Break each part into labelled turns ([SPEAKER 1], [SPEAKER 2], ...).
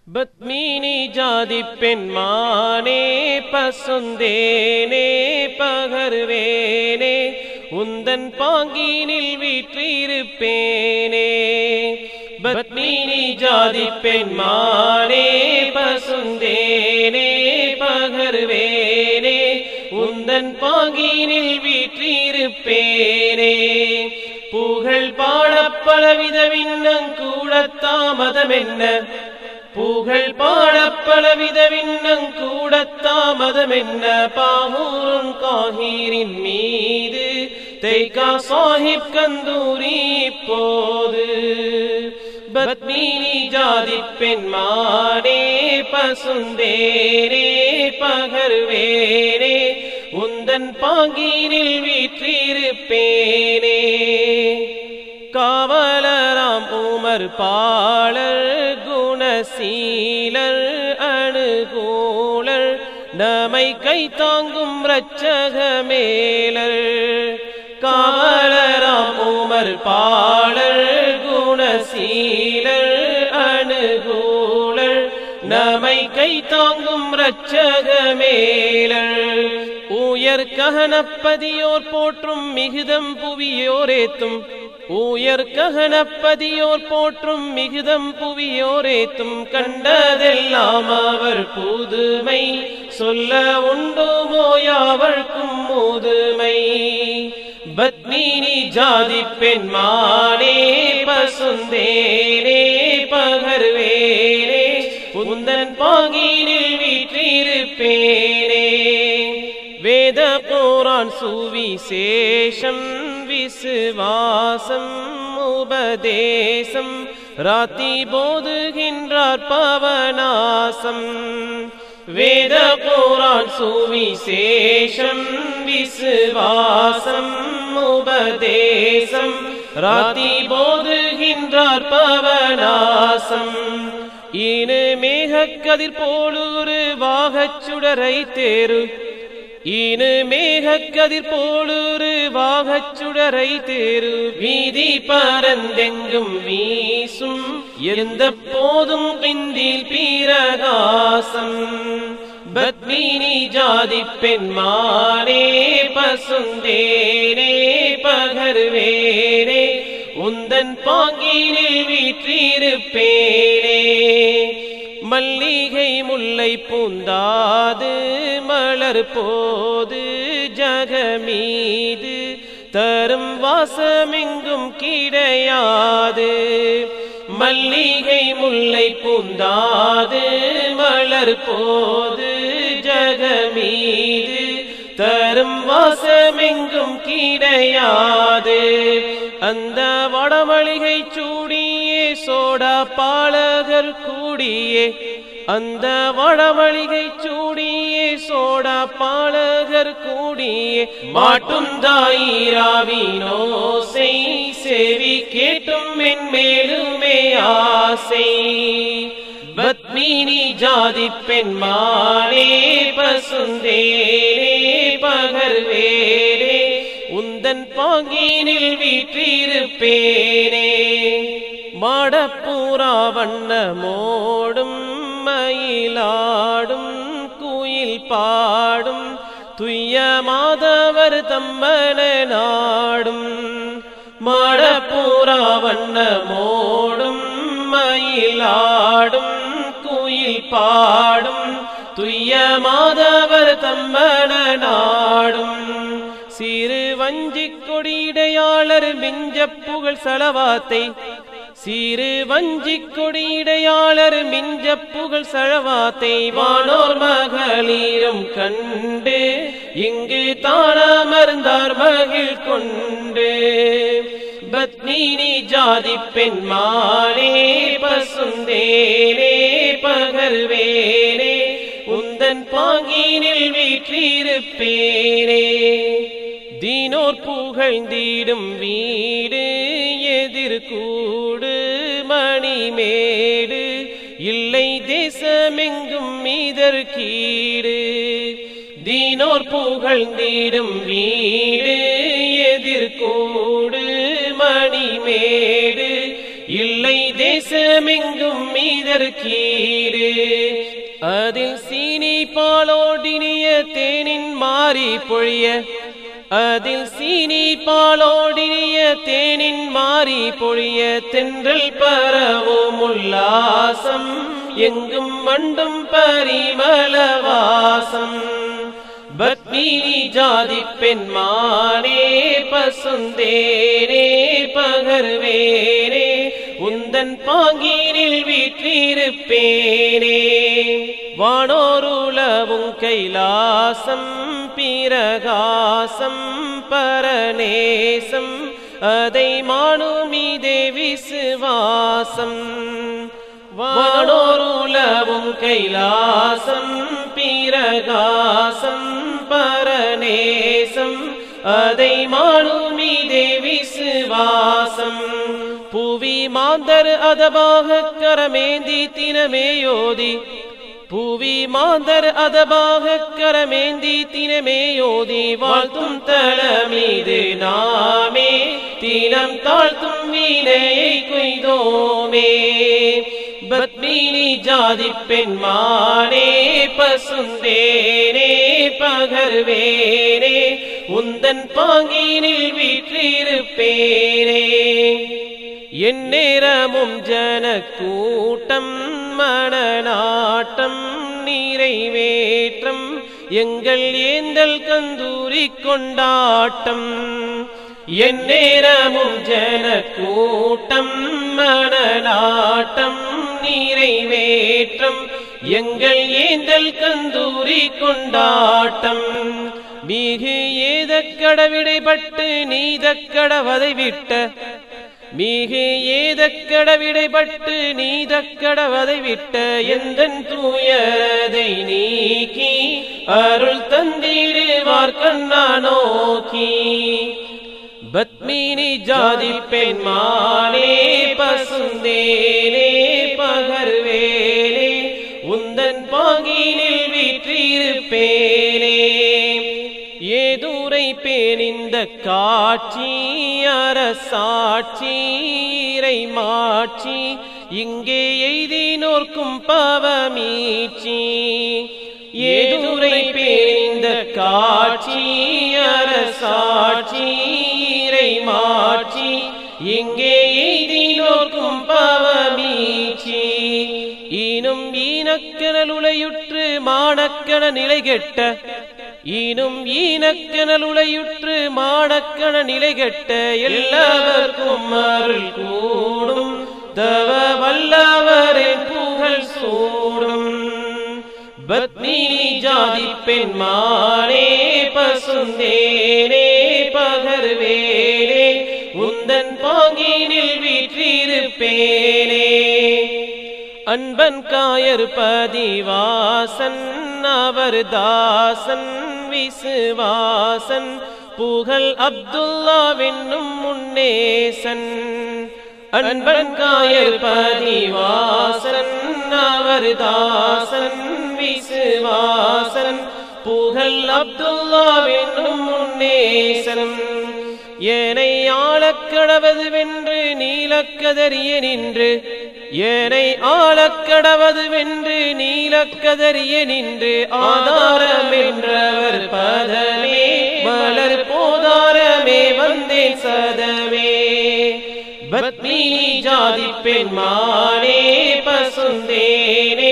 [SPEAKER 1] பத்மினி ஜாதி பெண்மானே பசுந்தேனே பகர்வேனே உந்தன் பாங்கினில் வீற்றிருப்பேனே பத்மினி ஜாதி பெண்மானே பசுந்தேனே பகர்வேனே உந்தன் பாங்கினில் வீற்றிருப்பேனே புகழ் பாடப் பலவித விண்ணங்கூட தாமதமென்ன புகழ் பாடப் பலவித விண்ணங்கூட தாமதமென்ன பாமூருன் காஹீரின் மீது தேய்கா சாஹிப் கந்தூரி இப்போது பத்மினி ஜாதி பெண்மானே பசுந்தேனே பகர்வேனே உந்தன் பாங்கினில் வீற்றிருப்பேனே காவலராம் உமர் பாளர் குணசீலர் அணுகூலர் நமை கை தாங்கும் ரச்சகமேலர் காவலராம் உமர் பாளர் குணசீலர் அணுகூலர் நமை கை தாங்கும் ரச்சகமேலர் உயர் ககனப்பதியோர் போற்றும் மிகுதம் புவியோரேத்தும் உயர் ககனப்பதியோர் போற்றும் மிகுதம் புவியோரேத்தும் கண்டதெல்லாம் அவர் புதுமை சொல்ல உண்டோமோ யாவர்க்கும் முதுமை பத்மினி ஜாதி பெண்மானே பசுந்தேனே பகர்வேனே உந்தன் பாங்கினில் வீற்றிருப்பேனே வேத குரான் சுவிசேஷம் விசுவாசம் உபதேசம் ராத்தி போதுகின்றார் பவனாசம் வேத குரான் சுவிசேஷம் விசுவாசம் உபதேசம் ராத்தி போதுகின்றார் பவனாசம் இனு மேகக்கதிர் போலூரு வாகச் சுடரை தேரு இனு மேகக்கதிர் போலூரு வாகச் சுடரை தேரு வீதி பரந்தெங்கும் வீசும் எந்த போதும் பிந்தில் பீரகாசம் பத்மினி ஜாதி பெண்மானே பசுந்தேனே பகர்வேனே உந்தன் பாங்கினில் வீற்றிருப்பேனே மல்லிகை முல்லை பூந்தாது மலர் போது ஜகமீது தரும் வாசமெங்கும் கிடையாது மல்லிகை முல்லை பூந்தாது மலர் போது ஜகமீது தரும் வாசமெங்கும் கிடையாது அந்த வடமளிகை சூடியே சோடா பாலகர் கூடியே அந்த வடமளிகை சூடியே சோடா பாலகர் கூடியே மாட்டும் தாயிராவினோ செய் செவி கேட்டும் மென்மேலுமே ஆசை பத்மினி ஜாதி பெண்மானே பசுந்தேனே பகர்வேனே உந்தன் பாங்கினில் வீற்றிருப்பேனே மாடப்பூரா வண்ணமோடும் மயிலாடும் குயில் பாடும் துய்ய மாதவர் தம்மன நாடும் மாடப்பூரா வண்ணமோடும் மயிலாடும் குயில் பாடும் துய்ய மாதவர் தம்மன நாடும் சிறு வஞ்சிக் கொடியிடையாளர் மிஞ்ச புகழ் சலவாத்தை சிறு வஞ்சிக் கொடியிடையாளர் மிஞ்ச புகழ் சழவாத்தை வானோர் மகளீரும் கண்டு இங்கு தானமர்ந்தார் மகிழ் கொண்டு பத்மினி ஜாதி பெண்மானே பசுந்தேனே பகர்வேனே உந்தன் பாங்கினில் வீற்றிருப்பேனே தீனோர் புகழ்ந்திடும் வீடு எதிர்கூடு மணிமேடு இல்லை தேசமெங்கும் மீதற்கீடு தீனோர் புகழ்ந்திடும் வீடு எதிர்கூடு மணிமேடு இல்லை தேசமெங்கும் மீத இதற்கீடு அதில் சீனி பாலோடினிய தேனின் மாறி பொழிய அதில் சீனி பாலோடினிய தேனின் மாறி பொழிய தென்றல் பரவும் உல்லாசம் எங்கும் மண்டும் பரிமளவாசம் பத்மினி ஜாதி பெண்மானே பசுந்தேனே பகர்வேனே உந்தன் பாங்கீனில் வீற்றிருப்பேனே வானோருளவும் கைலாசம் பிரகாசம் பரநேசம் அதை மானுமிதே விசுவாசம் வானோருளவும் கைலாசம் பிரகாசம் பரநேசம் அதை மானுமிதே விசுவாசம் புவி மாந்தர் அதபாக கரமேந்தி தினமேயோதி புவி மாந்தர் அதபாக கரமேந்தி தினமேயோதி வாழ்த்தும் தளமீது நாமே தினம் தாழ்த்தும் வீணையை கொய்தோமே பத்மினி ஜாதி பெண்மானே பசுந்தேனே பகர்வேனே உந்தன் பாங்கினில் வீற்றிருப்பேனே என் நேரமும் ஜன கூட்டம் மணநாட்டம் நிறைவேற்றம் எங்கள் ஏந்தல் கந்தூரி கொண்டாட்டம் என் நேரமும் ஜன கூட்டம் மணநாட்டம் நிறைவேற்றம் எங்கள் ஏந்தல் கந்தூரி கொண்டாட்டம் மிகு ஏத கடவிடைப்பட்டு நீதக்கடவதை விட்ட மிகு ஏத கடவிடைப்பட்டு நீதக்கடவதை விட்ட எந்தன் தூயரதை நீக்கி அருள் தந்திடுவார் கண்ணா நோக்கி பத்மினி ஜாதி பெண்மானே பசுந்தேனே பகர்வேனே உந்தன் பாங்கினில் வீற்றிருப்பேனே ஏதுரை பேணிந்த காட்சி அரசாட்சி இறை மாட்சி இங்கே எய்தினோர்க்கும் பவமீச்சி ஏதுரை பேணிந்த காட்சி அரசாட்சி இறை மாட்சி இங்கே எய்தினோர்க்கும் பவமீச்சி ஈனும் ஈனக்கனலுளையுற்று மானக்கன நிலை கெட்ட ஈனும் ஈனக்கனலுளையுற்று மானக்கன நிலை கெட்ட எல்லாவர்க்கும் அருள் கூடும் தவ வல்லவரின் புகழ் சூடும் பத்மினி ஜாதி பெண்மானே பசுந்தேனே பகர்வேனே உந்தன் பாங்கினில் வீற்றிருப்பேனே அன்பன் காயர் பதிவாசன் அவர் தாசன் விசுவாசன் புகழ் அப்துல்லாவென்னும் முன்னேசன் அன்பன் காயர் பதிவாசன் அவர் தாசன் விசுவாசன் புகழ் அப்துல்லாவென்னும் முன்னேசன் ஏனை ஆளக்கடவது வென்று நீலக்கதறிய நின்று ஏனை ஆளக்கடவது வென்று நீலக்கதறிய நின்று ஆதாரம் என்றவர் பதமே மலர் போதாரமே வந்தேன் சதமே பத்மினி ஜாதி பெண்மானே பசுந்தேனே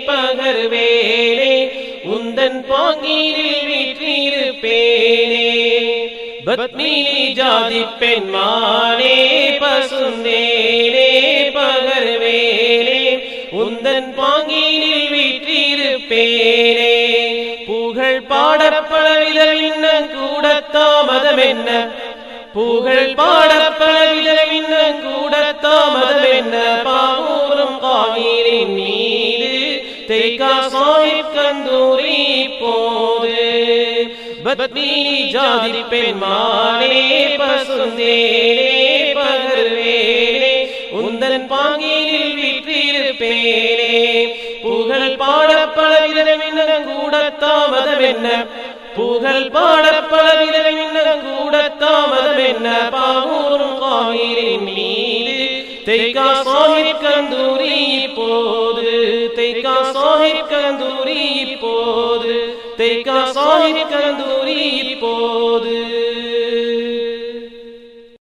[SPEAKER 1] பகர்வேனே உந்தன் பாங்கீரில் வீற்றிருப்பேனே பத்மினி ஜாதி பெண்மானே பசுந்தேனே பகர்வேனே உந்தன் பாங்கீனில் வீற்றிருப்பேனே புகழ் பாடப்படவிதல் இன்னும் கூட தாமதம் என்ன புகழ் பாடப்படவிதல் இன்னும் கூட தாமதம் என்ன பாவூரும் காவிரின் மீது தேக்கா சாஹிப் கந்தூரி போது பத்மினி ஜாதி பெண்மானே பசுந்தேனே பகர்வேனே உந்தன் பாங்கினில் வீற்றிருப்பேனே புகழ் பாடப்படவிதம் கூட தாமதம் என்ன புகழ் பாடப்படவிதம் கூட தாமதம் என்ன பாவூரும் காவிரின் மீது தேக்கா சாஹிப் கந்தூரி போது கந்தூரி இப்போது தேக்கா சாஹிப் கந்தூரி இப்போது